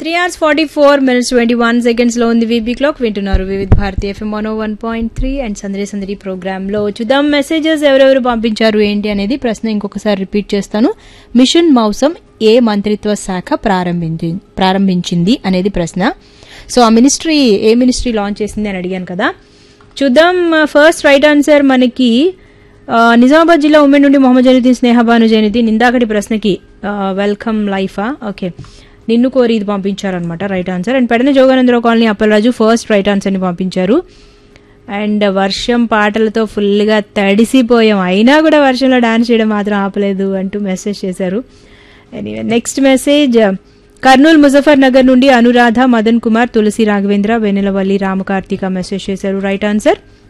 three hours forty four minutes twenty one seconds లో ఉంది V B clock వింటున్నారు Vividh Bharati FM one one point three and సందరి సందరి program లో చూద్దాం మెసేజెస్ ఎవరెవరు పంపించారు ఏంటి అనేది ప్రశ్న ఇంకొకసారి రిపీట్ చేస్తాను మిషన్ మౌసం ఏ మంత్రిత్వ శాఖ ప్రారంభించి ప్రారంభించింది అనేది ప్రశ్న సో ఆ మినిస్ట్రీ ఏ మినిస్ట్రీ లాంచ్ చేసింది అని అడిగాను కదా చూద్దాం ఫస్ట్ రైట్ ఆన్సర్ మనకి ఆ, నిజామాబాద్ జిల్లా ఉమెన్ నుండి మొహమ్మద్ జైనుద్దీన్ స్నేహబాను జైనుద్దీన్ ఇందాకటి ప్రశ్నకి వెల్కమ్ లైఫా ఓకే నిన్ను కోరి ఇది పంపించారనమాట right answer and Pedana Joganandarao colony Appalaraju first right ఆన్సర్ని పంపించారు అండ్ వర్షం పాటలతో ఫుల్గా తడిసిపోయాం అయినా కూడా వర్షంలో డాన్స్ చేయడం మాత్రం ఆపలేదు అంటూ మెసేజ్ చేశారు నెక్స్ట్ మెసేజ్ కర్నూలు ముజఫర్ నగర్ నుండి అనురాధ మదన్ కుమార్ తులసి రాఘవేంద్ర వెన్నెలవల్లి రామకార్తిక మెసేజ్ చేశారు రైట్ ఆన్సర్